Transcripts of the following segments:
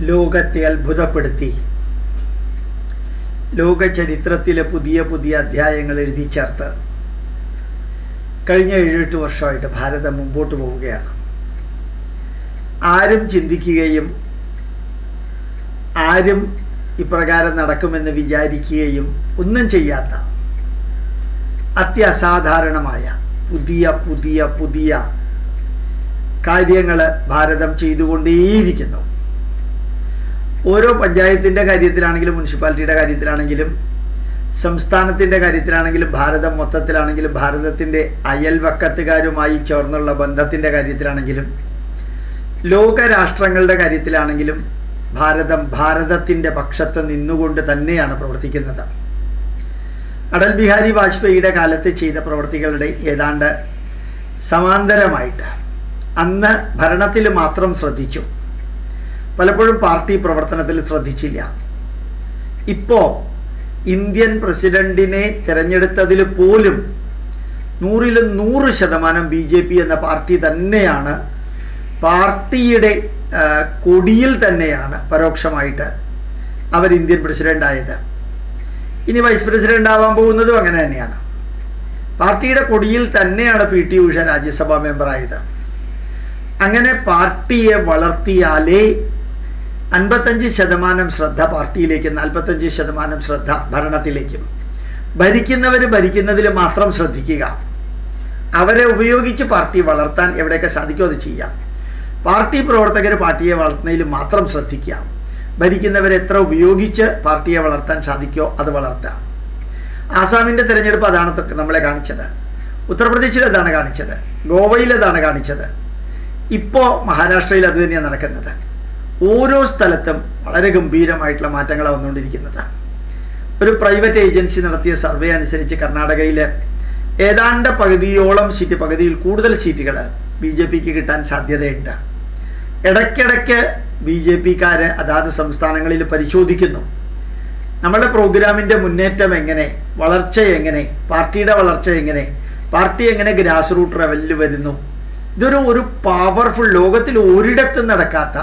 ലോകത്തെ അത്ഭുതപ്പെടുത്തി ലോക ചരിത്രത്തിലെ പുതിയ പുതിയ അധ്യായങ്ങൾ എഴുതി ചേർത്ത് കഴിഞ്ഞ ഏഴെട്ട് വർഷമായിട്ട് ഭാരതം മുമ്പോട്ട് പോവുകയാണ് ആരും ചിന്തിക്കുകയും ആരും ഇപ്രകാരം നടക്കുമെന്ന് വിചാരിക്കുകയും ഒന്നും ചെയ്യാത്ത അത്യസാധാരണമായ പുതിയ പുതിയ പുതിയ കാര്യങ്ങൾ ഭാരതം ചെയ്തുകൊണ്ടേയിരിക്കുന്നു ഓരോ പഞ്ചായത്തിൻ്റെ കാര്യത്തിലാണെങ്കിലും മുനിസിപ്പാലിറ്റിയുടെ കാര്യത്തിലാണെങ്കിലും സംസ്ഥാനത്തിൻ്റെ കാര്യത്തിലാണെങ്കിലും ഭാരതം മൊത്തത്തിലാണെങ്കിലും ഭാരതത്തിൻ്റെ അയൽവക്കത്തുകാരുമായി ചേർന്നുള്ള ബന്ധത്തിൻ്റെ കാര്യത്തിലാണെങ്കിലും ലോകരാഷ്ട്രങ്ങളുടെ കാര്യത്തിലാണെങ്കിലും ഭാരതം ഭാരതത്തിൻ്റെ പക്ഷത്ത് നിന്നുകൊണ്ട് തന്നെയാണ് പ്രവർത്തിക്കുന്നത് അടൽ ബിഹാരി വാജ്പേയിയുടെ കാലത്ത് ചെയ്ത പ്രവൃത്തികളുടെ ഏതാണ്ട് സമാന്തരമായിട്ട് അന്ന് ഭരണത്തിൽ മാത്രം ശ്രദ്ധിച്ചു പലപ്പോഴും പാർട്ടി പ്രവർത്തനത്തിൽ ശ്രദ്ധിച്ചില്ല ഇപ്പോൾ ഇന്ത്യൻ പ്രസിഡന്റിനെ തിരഞ്ഞെടുത്തതിൽ പോലും നൂറിലും നൂറ് ശതമാനം ബി ജെ പി എന്ന പാർട്ടി തന്നെയാണ് പാർട്ടിയുടെ കൊടിയിൽ തന്നെയാണ് പരോക്ഷമായിട്ട് അവർ ഇന്ത്യൻ പ്രസിഡന്റ് ആയത് ഇനി വൈസ് പ്രസിഡന്റ് ആവാൻ പോകുന്നതും അങ്ങനെ തന്നെയാണ് പാർട്ടിയുടെ കൊടിയിൽ തന്നെയാണ് പി ടി ഉഷ രാജ്യസഭാ മെമ്പറായത് അങ്ങനെ പാർട്ടിയെ വളർത്തിയാലേ അൻപത്തഞ്ച് ശതമാനം ശ്രദ്ധ പാർട്ടിയിലേക്കും നാൽപ്പത്തഞ്ച് ശതമാനം ശ്രദ്ധ ഭരണത്തിലേക്കും ഭരിക്കുന്നവർ ഭരിക്കുന്നതിൽ മാത്രം ശ്രദ്ധിക്കുക അവരെ ഉപയോഗിച്ച് പാർട്ടി വളർത്താൻ എവിടെയൊക്കെ സാധിക്കുമോ അത് ചെയ്യാം പാർട്ടി പ്രവർത്തകർ പാർട്ടിയെ വളർത്തുന്നതിൽ മാത്രം ശ്രദ്ധിക്കുക ഭരിക്കുന്നവരെ എത്ര ഉപയോഗിച്ച് പാർട്ടിയെ വളർത്താൻ സാധിക്കുമോ അത് വളർത്തുക ആസാമിൻ്റെ തിരഞ്ഞെടുപ്പ് അതാണ് നമ്മളെ കാണിച്ചത് ഉത്തർപ്രദേശിൽ അതാണ് കാണിച്ചത് ഗോവയിൽ അതാണ് കാണിച്ചത് ഇപ്പോൾ മഹാരാഷ്ട്രയിൽ അത് തന്നെയാണ് നടക്കുന്നത് ഓരോ സ്ഥലത്തും വളരെ ഗംഭീരമായിട്ടുള്ള മാറ്റങ്ങളാണ് വന്നുകൊണ്ടിരിക്കുന്നത് ഒരു പ്രൈവറ്റ് ഏജൻസി നടത്തിയ സർവേ അനുസരിച്ച് കർണാടകയിൽ ഏതാണ്ട് പകുതിയോളം സീറ്റ് പകുതിയിൽ കൂടുതൽ സീറ്റുകൾ ബി ജെ പിക്ക് കിട്ടാൻ സാധ്യതയുണ്ട് ഇടയ്ക്കിടയ്ക്ക് ബി ജെ പിക്കാർ അതാത് സംസ്ഥാനങ്ങളിൽ പരിശോധിക്കുന്നു നമ്മുടെ പ്രോഗ്രാമിൻ്റെ മുന്നേറ്റം എങ്ങനെ വളർച്ച എങ്ങനെ പാർട്ടിയുടെ വളർച്ച എങ്ങനെ പാർട്ടി എങ്ങനെ ഗ്രാസ് റൂട്ട് ലെവലിൽ വരുന്നു ഇതൊരു ഒരു പവർഫുൾ ലോകത്തിൽ ഒരിടത്തും നടക്കാത്ത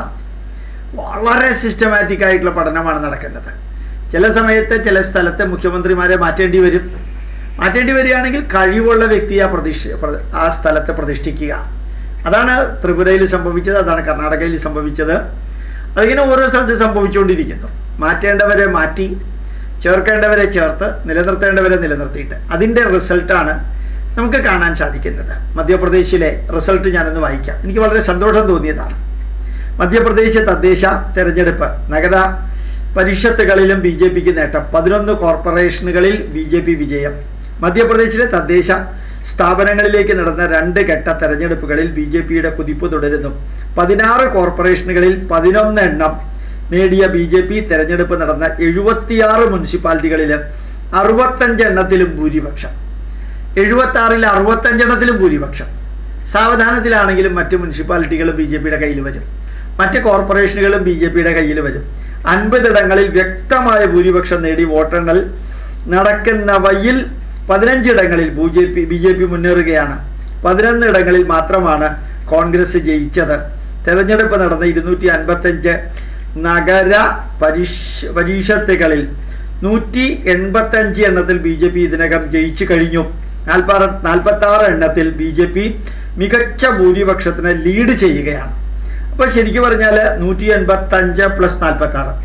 വളരെ സിസ്റ്റമാറ്റിക് ആയിട്ടുള്ള പഠനമാണ് നടക്കുന്നത് ചില സമയത്ത് ചില സ്ഥലത്തെ മുഖ്യമന്ത്രിമാരെ മാറ്റേണ്ടി വരും മാറ്റേണ്ടി വരികയാണെങ്കിൽ കഴിവുള്ള വ്യക്തിയെ പ്രതിഷ്ഠ ആ സ്ഥലത്ത് പ്രതിഷ്ഠിക്കുക അതാണ് ത്രിപുരയിൽ സംഭവിച്ചത് അതാണ് കർണാടകയിൽ സംഭവിച്ചത് അതിങ്ങനെ ഓരോ സ്ഥലത്ത് സംഭവിച്ചുകൊണ്ടിരിക്കുന്നു മാറ്റേണ്ടവരെ മാറ്റി ചേർക്കേണ്ടവരെ ചേർത്ത് നിലനിർത്തേണ്ടവരെ നിലനിർത്തിയിട്ട് അതിൻ്റെ റിസൾട്ടാണ് നമുക്ക് കാണാൻ സാധിക്കുന്നത് മധ്യപ്രദേശിലെ റിസൾട്ട് ഞാനൊന്ന് വായിക്കാം എനിക്ക് വളരെ സന്തോഷം തോന്നിയതാണ് മധ്യപ്രദേശ് തദ്ദേശ തെരഞ്ഞെടുപ്പ് നഗര പരിഷത്തുകളിലും ബി ജെ പിക്ക് നേട്ടം പതിനൊന്ന് കോർപ്പറേഷനുകളിൽ ബി ജെ പി വിജയം മധ്യപ്രദേശിലെ തദ്ദേശ സ്ഥാപനങ്ങളിലേക്ക് നടന്ന രണ്ട് ഘട്ട തെരഞ്ഞെടുപ്പുകളിൽ ബി ജെ പിയുടെ കുതിപ്പ് തുടരുന്നു പതിനാറ് കോർപ്പറേഷനുകളിൽ പതിനൊന്ന് എണ്ണം നേടിയ ബി ജെ പി തെരഞ്ഞെടുപ്പ് നടന്ന എഴുപത്തിയാറ് മുനിസിപ്പാലിറ്റികളിൽ അറുപത്തഞ്ച് എണ്ണത്തിലും ഭൂരിപക്ഷം എഴുപത്തി ആറിൽ അറുപത്തഞ്ചെണ്ണത്തിലും ഭൂരിപക്ഷം സാവധാനത്തിലാണെങ്കിലും മറ്റ് മുനിസിപ്പാലിറ്റികളും ബി ജെ പിയുടെ കയ്യിൽ വരും മറ്റ് കോർപ്പറേഷനുകളും ബി ജെ പിയുടെ കയ്യിൽ വരും അൻപതിടങ്ങളിൽ വ്യക്തമായ ഭൂരിപക്ഷം നേടി വോട്ടെണ്ണൽ നടക്കുന്നവയിൽ പതിനഞ്ചിടങ്ങളിൽ B J P B J P മുന്നേറുകയാണ് പതിനൊന്നിടങ്ങളിൽ മാത്രമാണ് കോൺഗ്രസ് ജയിച്ചത് തെരഞ്ഞെടുപ്പ് നടന്ന ഇരുന്നൂറ്റി അൻപത്തഞ്ച് നഗര പരിഷ് പരീക്ഷത്തുകളിൽ നൂറ്റി എൺപത്തഞ്ച് എണ്ണത്തിൽ ബി ജെ പി ഇതിനകം ജയിച്ചു കഴിഞ്ഞു നാൽപ്പത്തി നാൽപ്പത്തി ആറ് എണ്ണത്തിൽ ബി ജെ പി മികച്ച ഭൂരിപക്ഷത്തിന് ലീഡ് ചെയ്യുകയാണ് അപ്പോൾ ശരിക്കും പറഞ്ഞാൽ നൂറ്റി എൺപത്തഞ്ച് പ്ലസ് നാൽപ്പത്തി ആറ്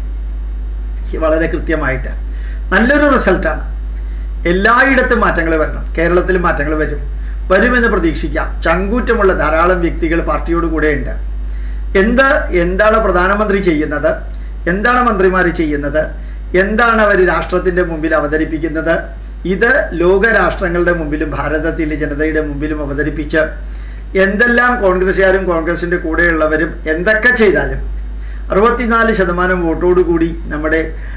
വളരെ കൃത്യമായിട്ട് നല്ലൊരു റിസൾട്ടാണ് എല്ലായിടത്തും മാറ്റങ്ങൾ വരണം കേരളത്തിൽ മാറ്റങ്ങൾ വരും വരുമെന്ന് പ്രതീക്ഷിക്കാം ചങ്കൂറ്റമുള്ള ധാരാളം വ്യക്തികൾ പാർട്ടിയോട് കൂടെയുണ്ട് എന്ത് എന്താണ് പ്രധാനമന്ത്രി ചെയ്യുന്നത് എന്താണ് മന്ത്രിമാർ ചെയ്യുന്നത് എന്താണ് അവർ രാഷ്ട്രത്തിൻ്റെ മുമ്പിൽ അവതരിപ്പിക്കുന്നത് ഇത് ലോകരാഷ്ട്രങ്ങളുടെ മുമ്പിലും ഭാരതത്തിലെ ജനതയുടെ മുമ്പിലും അവതരിപ്പിച്ച് എന്തെല്ലാം കോൺഗ്രസ്സുകാരും കോൺഗ്രസിൻ്റെ കൂടെയുള്ളവരും എന്തൊക്കെ ചെയ്താലും അറുപത്തിനാല് ശതമാനം വോട്ടോടുകൂടി നമ്മുടെ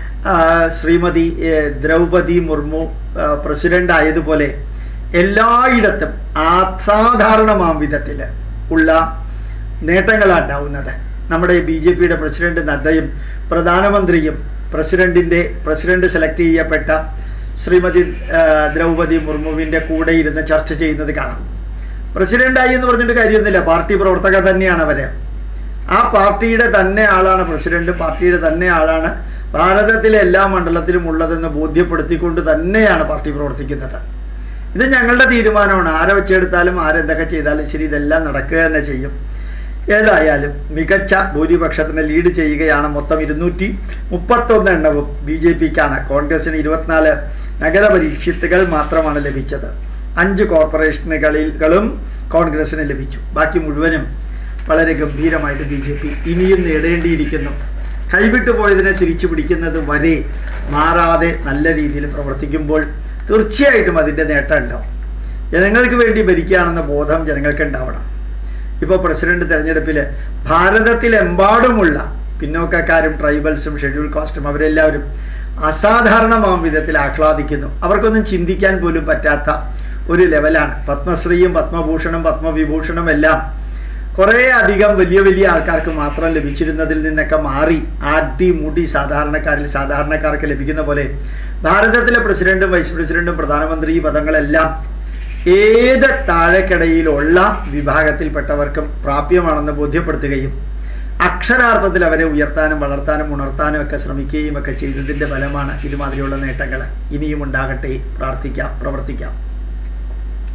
ശ്രീമതി ദ്രൗപതി മുർമു പ്രസിഡന്റ് ആയതുപോലെ എല്ലായിടത്തും അസാധാരണമാം വിധത്തിൽ ഉള്ള നേട്ടങ്ങളാണ് ഉണ്ടാവുന്നത് നമ്മുടെ ബി ജെ പിയുടെ പ്രസിഡന്റ് നദ്ദയും പ്രധാനമന്ത്രിയും പ്രസിഡന്റിൻ്റെ പ്രസിഡന്റ് സെലക്ട് ചെയ്യപ്പെട്ട ശ്രീമതി ദ്രൗപതി മുർമുവിൻ്റെ കൂടെ ഇരുന്ന് ചർച്ച ചെയ്യുന്നത് കാണാം പ്രസിഡന്റായി എന്ന് പറഞ്ഞിട്ട് കാര്യമൊന്നുമില്ല പാർട്ടി പ്രവർത്തക തന്നെയാണ് അവർ ആ പാർട്ടിയുടെ തന്നെ ആളാണ് പ്രസിഡന്റ് പാർട്ടിയുടെ തന്നെ ആളാണ് ഭാരതത്തിലെ എല്ലാ മണ്ഡലത്തിലും ഉള്ളതെന്ന് ബോധ്യപ്പെടുത്തിക്കൊണ്ട് തന്നെയാണ് പാർട്ടി പ്രവർത്തിക്കുന്നത് ഇത് ഞങ്ങളുടെ തീരുമാനമാണ് ആരെ വെച്ചെടുത്താലും ആരെന്തൊക്കെ ചെയ്താലും ശരി ഇതെല്ലാം നടക്കുക തന്നെ ചെയ്യും ഏതായാലും മികച്ച ഭൂരിപക്ഷത്തിന് ലീഡ് ചെയ്യുകയാണ് മൊത്തം ഇരുന്നൂറ്റി മുപ്പത്തൊന്ന് എണ്ണവും ബി ജെ പിക്കാണ് കോൺഗ്രസിന് ഇരുപത്തിനാല് നഗരപരീക്ഷത്തുകൾ മാത്രമാണ് ലഭിച്ചത് അഞ്ച് കോർപ്പറേഷനുകളിലും കോൺഗ്രസിന് ലഭിച്ചു ബാക്കി മുഴുവനും വളരെ ഗംഭീരമായിട്ട് ബി ജെ പി ഇനിയും നേടേണ്ടിയിരിക്കുന്നു കൈവിട്ടു പോയതിനെ തിരിച്ചു പിടിക്കുന്നത് വരെ മാറാതെ നല്ല രീതിയിൽ പ്രവർത്തിക്കുമ്പോൾ തീർച്ചയായിട്ടും അതിൻ്റെ നേട്ടം ഉണ്ടാവും ജനങ്ങൾക്ക് വേണ്ടി ഭരിക്കുകയാണെന്ന ബോധം ജനങ്ങൾക്ക് ഉണ്ടാവണം ഇപ്പോൾ പ്രസിഡന്റ് തെരഞ്ഞെടുപ്പിൽ ഭാരതത്തിലെമ്പാടുമുള്ള പിന്നോക്കക്കാരും ട്രൈബൽസും ഷെഡ്യൂൾ കാസ്റ്റും അവരെല്ലാവരും അസാധാരണമാം വിധത്തിൽ ആഹ്ലാദിക്കുന്നു അവർക്കൊന്നും ചിന്തിക്കാൻ പോലും പറ്റാത്ത ഒരു ലെവലാണ് പത്മശ്രീയും പത്മഭൂഷണും പത്മവിഭൂഷണും എല്ലാം കുറേ അധികം വലിയ വലിയ ആൾക്കാർക്ക് മാത്രം ലഭിച്ചിരുന്നതിൽ നിന്നൊക്കെ മാറി അടിമുടി സാധാരണക്കാരിൽ സാധാരണക്കാർക്ക് ലഭിക്കുന്ന പോലെ ഭാരതത്തിലെ പ്രസിഡന്റും വൈസ് പ്രസിഡന്റും പ്രധാനമന്ത്രി പദങ്ങളെല്ലാം ഏത് താഴെക്കിടയിലുള്ള വിഭാഗത്തിൽപ്പെട്ടവർക്കും പ്രാപ്യമാണെന്ന് ബോധ്യപ്പെടുത്തുകയും അക്ഷരാർത്ഥത്തിൽ അവരെ ഉയർത്താനും വളർത്താനും ഉണർത്താനും ഒക്കെ ശ്രമിക്കുകയും ഒക്കെ ചെയ്തതിൻ്റെ ഫലമാണ് ഇതുമാതിരിയുള്ള നേട്ടങ്ങൾ ഇനിയും ഉണ്ടാകട്ടെ പ്രാർത്ഥിക്കാം പ്രവർത്തിക്കാം